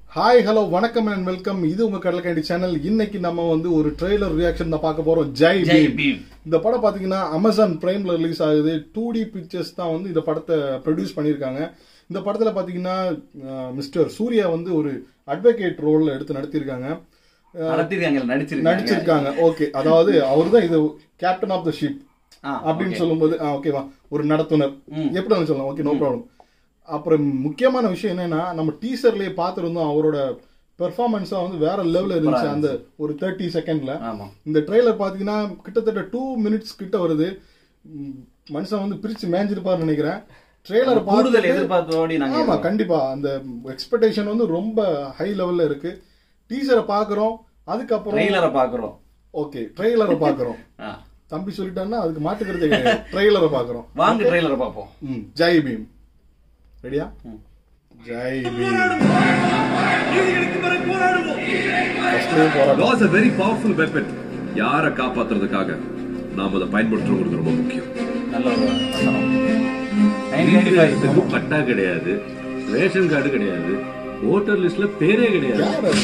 Hi hello வணக்கம் and welcome இது உங்க கடல் கேண்டி சேனல் இன்னைக்கு நம்ம வந்து ஒரு ட்ரெய்லர் ரியாக்ஷன் தான் பார்க்க போறோம் ஜெய் ஜெய் பீம் பீம். இந்த படம் பாத்தீங்கன்னா அமேசான் பிரைம்ல ரிலீஸ் ஆகுது டூ டி பிக்சர்ஸ் தான் வந்து இந்த படத்தை ப்ரொடியூஸ் பண்ணியிருக்காங்க இந்த படத்துல பாத்தீங்கன்னா மிஸ்டர் சூர்யா வந்து ஒரு அட்வொகேட் ரோல்ல எடுத்து நடத்தியிருக்காங்க நடத்திருக்காங்க நடிச்சிருக்காங்க நடிச்சிருக்காங்க ஓகே அதாவது அவர் தான் இது கேப்டன் ஆஃப் த ஷிப் ஆ, அப்படின்னு okay. சொல்லும்போது ஆ, ஓகேவா ஒரு நடத்துனர் எப்படி வேணாலும் சொல்லலாம் ஓகே நோ ப்ராப்ளம் அப்புறம் முக்கியமான விஷயம் என்னன்னா நம்ம டீசர்லயே பார்த்துருந்தோம் அவரோட பெர்ஃபார்மன்ஸா வந்து வேற லெவல்ல இருந்துச்சு அந்த ஒரு தேர்ட்டி செகண்ட்ல ஆமா இந்த ட்ரெய்லர் பாத்தீங்கன்னா கிட்டத்தட்ட டூ மினிட்ஸ் கிட்ட வருது ம், மனுஷன் வந்து பிரிச்சு மேஞ்சிருப்பாருன்னு நினைக்கிறேன் ட்ரெய்லர் கூடுதல் எதிர்பார்ப்போடி நாங்க ஆமா கண்டிப்பா அந்த எக்ஸ்பெக்டேஷன் வந்து ரொம்ப ஹை லெவல்ல இருக்கு டீசரை பாக்குறோம் அதுக்கப்புறம் ட்ரெய்லரை பாக்குறோம் ஓகே ட்ரெய்லரை பாக்குறோம் ஆ. தம்பி சொல்லிட்டான்னா அதுக்கு மாட்டுக்கிறதே கிடையாது ட்ரெய்லரை பாக்குறோம் வாங்க ட்ரெய்லரை பாப்போம் ம் ஜெய் பீம் ரெடியா ஜெய் பீம் ஃபர்ஸ்ட்லயே போராட்டம் Law is a very powerful weapon. யாரை காப்பாத்துறதுக்காக நாம அதை பயன்படுத்துறது ரொம்ப முக்கியம் நல்ல ஒரு வசனம். 1995. இதுக்கு பட்டா கிடையாது ரேஷன் கார்டு கிடையாது ஓட்டர் லிஸ்ட்ல பேரே கிடையாது யார் அது?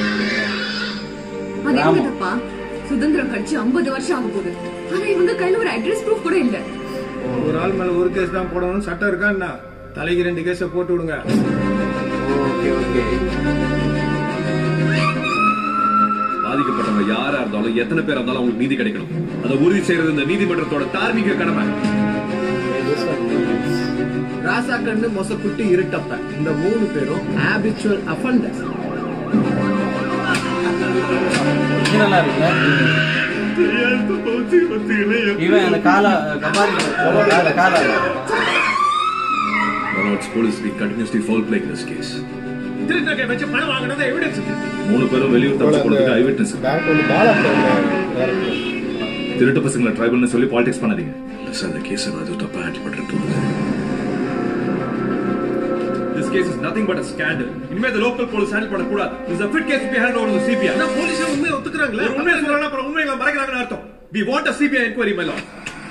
அது என்னதுப்பா சுதந்திரம் கழிச்சு 50 வருஷம் ஆக போகுது ஆனா இவங்க கையில ஒரு அட்ரஸ் ப்ரூஃப் கூட இல்ல ஒரு ஆள் மேல ஒரு கேஸ் தான் போடணும்னு சட்டம் இருக்கா என்ன தலைக்கு ரெண்டு கேஸ போட்டு விடுங்க ஓகே ஓகே பாதிக்கப்பட்டவங்க யாரா இருந்தாலும் எத்தனை பேர் இருந்தாலும் அவங்களுக்கு நீதி கிடைக்கணும் அதை உறுதி செய்யறது இந்த நீதிமன்றத்தோட தார்மீக கடமை ராசா கண்ணு மொச குட்டி இருட்டப்ப இந்த மூணு பேரும் ஹாபிச்சுவல் அஃபண்டர்ஸ் ஒரிஜினலா இருக்குல்ல இவன் அந்த கால கபாரி கால கால Manods police been continuously foul playing this case. வச்சு பணம் வாங்கினது எவிடன்ஸ் மூணு பேரும் வெளியூர் தப்பிச்சு போறதுக்கு ஐ விட்னஸ் பேக் வந்து பாலா கேரக்டர் திருட்டு பசங்களை ட்ரைபல்னு சொல்லி பாலிடிக்ஸ் பண்ணாதீங்க சார் அந்த கேஸ் நான் எதுவும் தப்பா ஹேண்டில் பண்றேன் தோணுது This case is nothing but a scandal. இனிமே the local police handle பண்ணக்கூடாது. This is a fit case to be handed over to the CBI. Police உண்மையை ஒத்துக்கிறாங்களே ஒரு உண்மையை சொல்லலாம் அப்புறம் உண்மைகளை மறைக்கிறாங்கன்னு அர்த்தம். We want a CBI inquiry, my lord.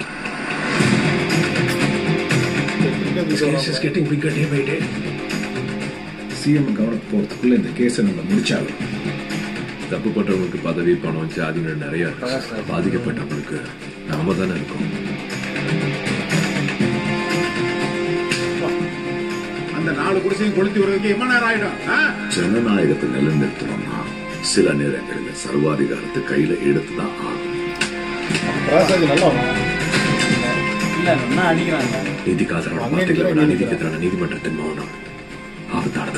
This case is getting bigger day by day. CM கவனம் போறதுக்குள்ள இந்த கேஸை நம்ம முடிச்சாலும் தப்பு பண்றவங்களுக்கு பதவி பணம் ஜாதிகள் நிறைய இருக்கு. பாதிக்கப்பட்டவங்களுக்கு நாம தானே இருக்கோம் அந்த நாலு குடிசையும் கொளுத்தி விடுறதுக்கு எவ்வளவு நேரம் ஆயிடும் ஆ? ஜனநாயகத்தை நிலைநிறுத்தணும்னா சில நேரங்களில் சர்வாதிகாரத்தை கையில எடுத்துதான் ஆகும் ராசாஜி நல்லா இல்ல என்ன அடிக்கிறாங்க நீதிக்கு ஆதரவான அங்கே வார்த்தைகளை விட இருக்கிற நீதிக்கு எதிரான நீதிமன்றத்தின் மௌனம் ஆபத்தானது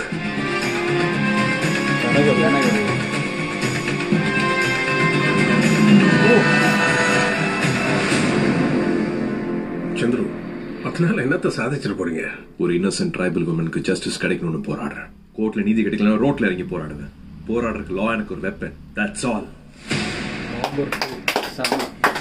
ஜனகர். சந்துரு அதனால என்னத்த சாதிச்சிட போறீங்க ஒரு இன்னசென்ட் ட்ரைபல் உமனுக்கு ஜஸ்டிஸ் கிடைக்கணும்னு போராடுறேன் கோர்ட்ல நீதி கிடைக்கலன்னா ரோட்ல இறங்கி போராடுவேன் போராடுறதுக்கு லா எனக்கு ஒரு வெப்பன் தட்ஸ் ஆல் செம.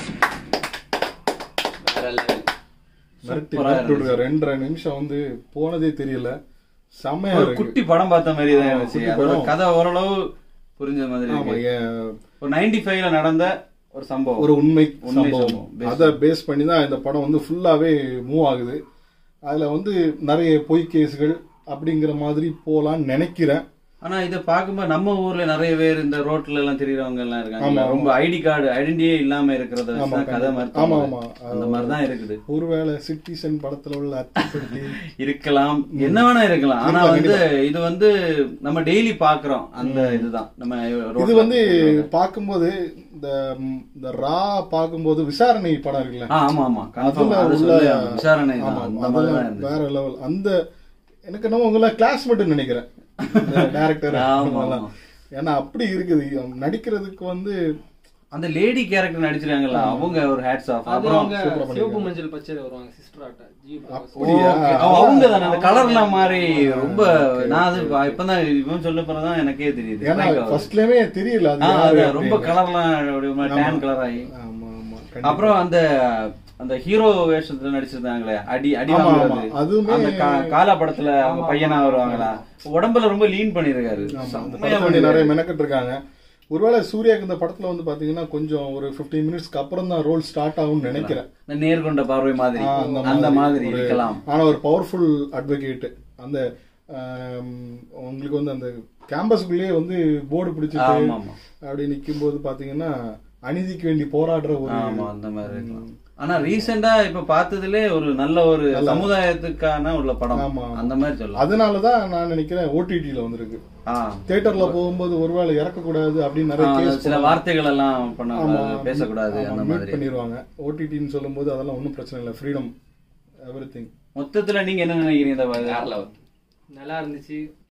வேற level. மிரட்டி சூப்பரா மிரட்டி விடுங்க. இருந்துச்சு. ரெண்டரை நிமிஷம் வந்து போனதே தெரியல செம்மையா ஒரு இருக்கு குட்டி படம் பார்த்த மாதிரி தான் இருந்துச்சு குட்டி அதோட படம். கதை ஓரளவு புரிஞ்ச மாதிரி ஆமா இருக்கு ஏன் ஒரு 95 ஃபைவ்ல நடந்த ஒரு சம்பவம் ஒரு உண்மை உண்மை சம்பவம் சம்பவம். Based அதை பேஸ் பண்ணி தான் இந்த படம் வந்து ஃபுல்லாவே மூவ் ஆகுது அதுல வந்து நிறைய பொய் கேஸ்கள் அப்படிங்கிற மாதிரி போலான்னு நினைக்கிறேன் ஆனா இத பாக்கும்போது நம்ம ஊர்ல நிறைய பேர் இந்த ரோட்ல எல்லாம் தெரியறவங்க எல்லாம் ஆமா, இருக்காங்க ஆமா. ரொம்ப ஐடி கார்டு ஐடென்டிட்டியே இல்லாம இருக்கிறத வச்சு ஆமா, தான் கதை மாதிரி ஆமா, தோணுது. ஆமா. அந்த மாதிரி தான் இருக்குது ஒருவேளை சிட்டிசன் படத்துல உள்ள அத்திப்பட்டி இருக்கலாம் என்ன வேணா இருக்கலாம் ஆனா இருக்கலாம், வந்து இது வந்து நம்ம டெய்லி பாக்குறோம் அந்த இதுதான் நம்ம இது ரோட்ல வந்து போறவங்க. பார்க்கும்போது இந்த ம், இந்த ரா பார்க்கும்போது விசாரணை படம் இருக்குல்ல ஆ, ஆமா ஆமா confirm. அதுல அது உள்ள சொல்லி விசாரணை தான். ஆமா, அந்த மாதிரி தான் அதெல்லாம் இருந்துச்சு. வேற லெவல் அந்த எனக்கு நம்ம உங்களை கிளாஸ் மட்டும் நினைக்கிறேன் டேரக்டர் ஆமா, ஆமா. ஏன்னா அப்படி இருக்குது அவங்க நடிக்கிறதுக்கு வந்து அந்த லேடி கேரக்டர் நடிச்சிருக்காங்கல்ல அவங்க ஒரு ஹேட்ஸ் ஆஃப் அது அப்புறம் அவங்க சூப்பரா பண்ணிருக்காங்க. சிவப்பு மஞ்சள் பச்சையில வருவாங்க சிஸ்டர் ஆட்ட ஜி அப்படியா Okay. அவ- அவங்க தானே அந்த கலர்லாம் மாதிரி ரொம்ப நான் அது இப்பதான் இவன் சொல்ல போறதான் எனக்கே தெரியுது ஏன்னா Like, ஃபர்ஸ்ட்லயுமே தெரியல அது ஆ, யாரு அது ரொம்ப அப்படின்னு. கலர்லாம் அப்படி ஒரு மாதிரி ஆமா. டேன் கலர் ஆகி ஆமா ஆமா கண்டிப்பா. அப்புறம் அந்த அந்த ஹீரோ வேஷத்துல நடிச்சிருந்தாங்களே அடி அடி ஆமா, வாங்குறது ஆமா. அதுவுமே- அந்த கா- காலா படத்துல அவங்க பையனா வருவாங்களா உடம்புல ரொம்ப லீன் பண்ணிருக்காரு ஆமா, அந்த செம்மையா படத்துல வந்து பண்ணிருக்காரு. நிறைய மெனக்கெட்டு இருக்காங்க ஒருவேளை சூர்யாக்கு இந்த படத்துல வந்து பாத்தீங்கன்னா கொஞ்சம் ஒரு 15 மினிட்ஸ்க்கு அப்புறம் தான் ரோல் ஸ்டார்ட் ஆகும்னு நினைக்கிறேன் இந்த நேர்கொண்ட பார்வை மாதிரி ஆ, அந்த மாதிரி ஒரு- இருக்கலாம் ஆனா ஒரு பவர்ஃபுல் அட்வொகேட் அந்த ஆம், உங்களுக்கு வந்து அந்த கேம்பஸ்குள்ளேயே வந்து போர்டு பிடிச்சிட்டு ஆமா ஆமா அப்படி நிக்கும் போது பாத்தீங்கன்னா அநீதிக்கு வேண்டி போராடுற ஒரு ஆமா அந்த மாதிரி இருக்கலாம் ஆனா ரீசெண்டா இப்ப பார்த்ததுலே ஒரு நல்ல ஒரு சமுதாயத்துக்கான உள்ள படம் ஆமா. அந்த மாதிரி சொல்லலாம் அதனாலதான் நான் நினைக்கிறேன் ஓடிடில வந்திருக்கு ஆ. தியேட்டர்ல போகும்போது ஒருவேளை இறக்கக்கூடாது அப்படின்னு நிறைய ஆ, கேஸ் சில வார்த்தைகள் எல்லாம் ஆமா பண்ண பேசக்கூடாது அந்த மியூட் மாதிரி பண்ணிடுவாங்க ஓடிடின்னு சொல்லும்போது அதெல்லாம் ஒன்றும் பிரச்சனை இல்லை ஃப்ரீடம் எவ்ரி திங் மொத்தத்துல நீங்க என்ன நினைக்கிறீங்க இந்த நல்லா இருந்துச்சு